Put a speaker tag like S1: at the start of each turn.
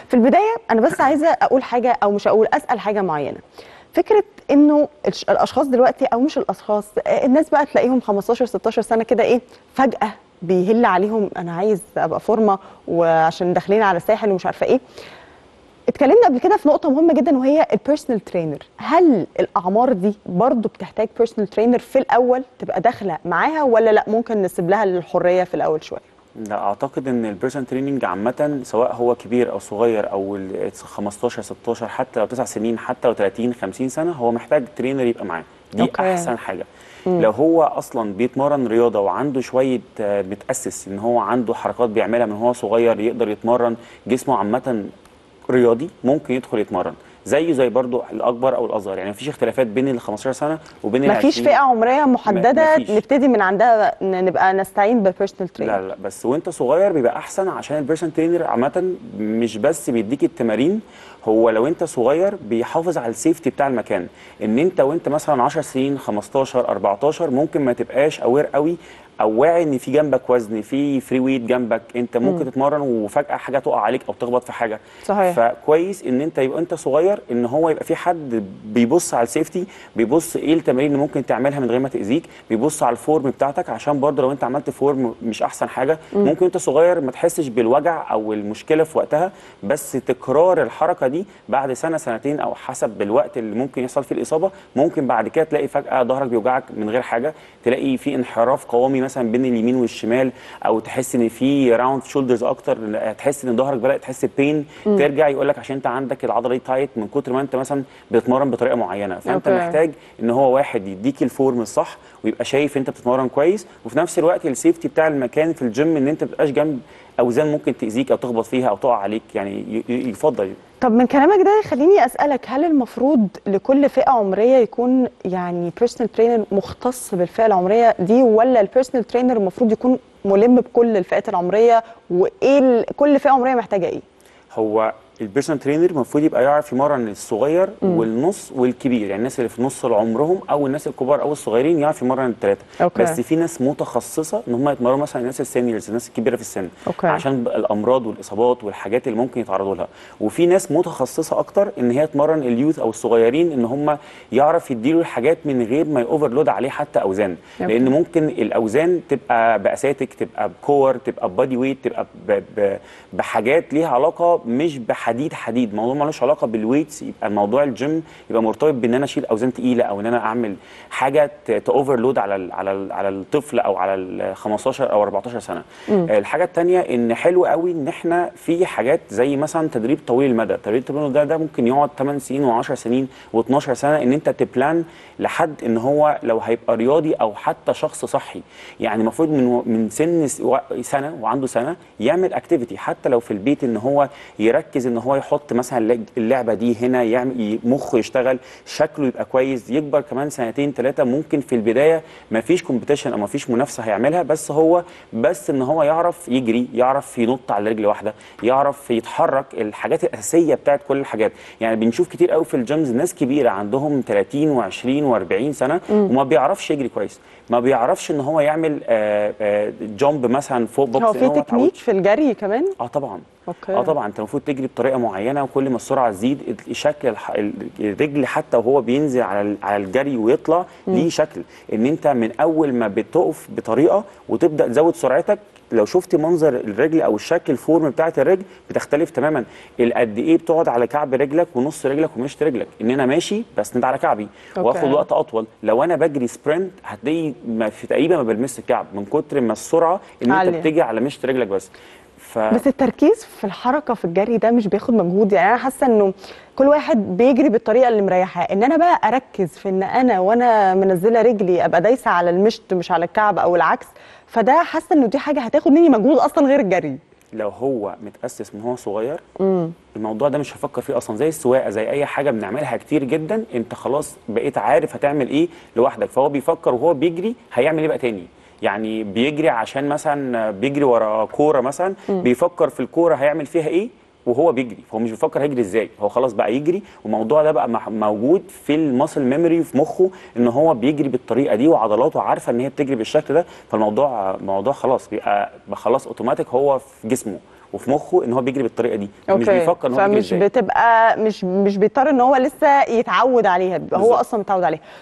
S1: في البدايه انا بس عايزه اقول حاجه او مش اقول اسال حاجه معينه فكره انه الش- الاشخاص دلوقتي او مش الاشخاص آه، الناس بقى تلاقيهم 15 16 سنه كده ايه فجاه بيهل عليهم انا عايز ابقى فورمه وعشان داخلين على الساحل ومش عارفه ايه اتكلمنا قبل كده في نقطة مهمة جدا وهي البيرسونال ترينر، هل الأعمار دي برضو بتحتاج بيرسونال ترينر في الأول تبقى داخلة معاها ولا لا ممكن نسيب لها الحرية في الأول شوية؟
S2: لا اعتقد ان البيرسون تريننج عامه سواء هو كبير او صغير او ال 15 16 حتى لو 9 سنين حتى لو 30 50 سنه هو محتاج ترينر يبقى معاه دي
S1: أوكي.
S2: أوكي. احسن حاجه لو هو اصلا بيتمرن رياضه وعنده شويه آه، متاسس ان هو عنده حركات بيعملها من هو صغير يقدر يتمرن جسمه عامه رياضي ممكن يدخل يتمرن زيه زي برضو الاكبر او الاصغر يعني مفيش اختلافات بين ال 15 سنه وبين ال
S1: مفيش
S2: 20
S1: فئة عمرية محددة
S2: مفيش.
S1: نبتدي من عندها ن- نبقى نستعين ببيرسونال ترينر
S2: لا لا بس وانت صغير بيبقى احسن عشان البيرسون ترينر عامه مش بس بيديك التمارين هو لو انت صغير بيحافظ على السيفتي بتاع المكان ان انت وانت مثلا 10 سنين 15 14 ممكن ما تبقاش اوير قوي او واعي ان في جنبك وزن في فري ويت جنبك انت ممكن تتمرن وفجاه حاجه تقع عليك او تخبط في حاجه
S1: صحيح.
S2: فكويس ان انت يبقى انت صغير ان هو يبقى في حد بيبص على السيفتي بيبص ايه التمارين اللي ممكن تعملها من غير ما تاذيك بيبص على الفورم بتاعتك عشان برضه لو انت عملت فورم مش احسن حاجه ممكن انت صغير ما تحسش بالوجع او المشكله في وقتها بس تكرار الحركه دي بعد سنه سنتين او حسب الوقت اللي ممكن يحصل فيه الاصابه ممكن بعد كده تلاقي فجاه ظهرك بيوجعك من غير حاجه تلاقي في انحراف قوامي مثلا بين اليمين والشمال او تحس ان في راوند شولدرز اكتر تحس ان ظهرك بدا تحس ببين ترجع يقول لك عشان انت عندك العضله دي تايت من كتر ما انت مثلا بتتمرن بطريقه معينه فانت
S1: أوكي.
S2: محتاج ان هو واحد يديك الفورم الصح ويبقى شايف انت بتتمرن كويس وفي نفس الوقت السيفتي بتاع المكان في الجيم ان انت ما تبقاش جنب اوزان ممكن تاذيك او تخبط فيها او تقع عليك يعني ي- ي- يفضل
S1: طب من كلامك ده خليني اسالك هل المفروض لكل فئه عمريه يكون يعني بيرسونال ترينر مختص بالفئه العمريه دي ولا البيرسونال ترينر المفروض يكون ملم بكل الفئات العمريه وايه ال- كل فئه عمريه محتاجه ايه
S2: هو البيرسونال ترينر المفروض يبقى يعرف يمرن الصغير والنص والكبير يعني الناس اللي في نص عمرهم او الناس الكبار او الصغيرين يعرف يمرن الثلاثه
S1: أوكي.
S2: بس في ناس متخصصه ان هم يتمرنوا مثلا الناس السينيورز الناس الكبيره في السن
S1: أوكي.
S2: عشان الامراض والاصابات والحاجات اللي ممكن يتعرضوا لها وفي ناس متخصصه اكتر ان هي تمرن اليوث او الصغيرين ان هم يعرف يديله الحاجات من غير ما يوفرلود عليه حتى اوزان
S1: أوكي.
S2: لان ممكن الاوزان تبقى باساتك تبقى بكور تبقى بادي ويت تبقى ب... ب... بحاجات ليها علاقه مش بحديد حديد موضوع ملوش علاقه بالويتس يبقى الموضوع الجيم يبقى مرتبط بان انا اشيل اوزان تقيله او ان انا اعمل حاجه تاوفرلود على ال على ال على الطفل او على ال 15 او 14 سنه آه، الحاجه الثانيه ان حلو قوي ان احنا في حاجات زي مثلا تدريب طويل المدى تدريب طويل المدى ده ممكن يقعد 8 سنين و10 سنين و12 سنه ان انت تبلان لحد ان هو لو هيبقى رياضي او حتى شخص صحي يعني المفروض من من سن س- و- سنه وعنده سنه يعمل اكتيفيتي حتى لو في البيت ان هو يركز ان هو يحط مثلا اللج- اللعبه دي هنا يعمل ي- مخه يشتغل شكله يبقى كويس يكبر كمان سنتين ثلاثه ممكن في البدايه ما فيش كومبيتيشن او ما فيش منافسه هيعملها بس هو بس ان هو يعرف يجري يعرف ينط على رجل واحده يعرف يتحرك الحاجات الاساسيه بتاعت كل الحاجات يعني بنشوف كتير قوي في الجيمز ناس كبيره عندهم 30 و20 و40 سنه وما بيعرفش يجري كويس ما بيعرفش ان هو يعمل آه آه جامب مثلا فوق بوكس
S1: هو
S2: إن
S1: في
S2: ما
S1: تكنيك
S2: اتعودش.
S1: في الجري كمان
S2: اه طبعا
S1: اوكي
S2: اه طبعا انت المفروض تجري بطريقه معينه وكل ما السرعه تزيد شكل الح... الرجل حتى وهو بينزل على ال- على الجري ويطلع ليه شكل ان انت من اول ما بتقف بطريقه وتبدا تزود سرعتك لو شفت منظر الرجل او الشكل الفورم بتاعت الرجل بتختلف تماما القد ايه بتقعد على كعب رجلك ونص رجلك ومشط رجلك ان انا ماشي بسند على كعبي
S1: أوكي.
S2: واخد وقت اطول لو انا بجري سبرنت هتلاقي ما في تقريبا ما بلمس الكعب من كتر ما السرعه ان
S1: عالية.
S2: انت بتجري على مشط رجلك بس ف...
S1: بس التركيز في الحركه في الجري ده مش بياخد مجهود يعني انا حاسه انه كل واحد بيجري بالطريقه اللي مريحاه ان انا بقى اركز في ان انا وانا منزله رجلي ابقى دايسه على المشط مش على الكعب او العكس فده حاسه انه دي حاجه هتاخد مني مجهود اصلا غير الجري
S2: لو هو متأسس من هو صغير الموضوع ده مش هفكر فيه اصلا زي السواقه زي اي حاجه بنعملها كتير جدا انت خلاص بقيت عارف هتعمل ايه لوحدك فهو بيفكر وهو بيجري هيعمل ايه بقى تاني يعني بيجري عشان مثلا بيجري ورا كوره مثلا بيفكر في الكوره هيعمل فيها ايه وهو بيجري هو مش بيفكر هيجري ازاي هو خلاص بقى يجري والموضوع ده بقى مح- موجود في الماسل ميموري في مخه ان هو بيجري بالطريقه دي وعضلاته عارفه ان هي بتجري بالشكل ده فالموضوع موضوع خلاص بيبقى بقى خلاص اوتوماتيك هو في جسمه وفي مخه ان هو بيجري بالطريقه دي مش بيفكر ان هو بيجري
S1: فمش
S2: ازاي
S1: بتبقى مش مش بيضطر ان هو لسه يتعود عليها بيبقى هو
S2: بالظبط.
S1: اصلا متعود عليها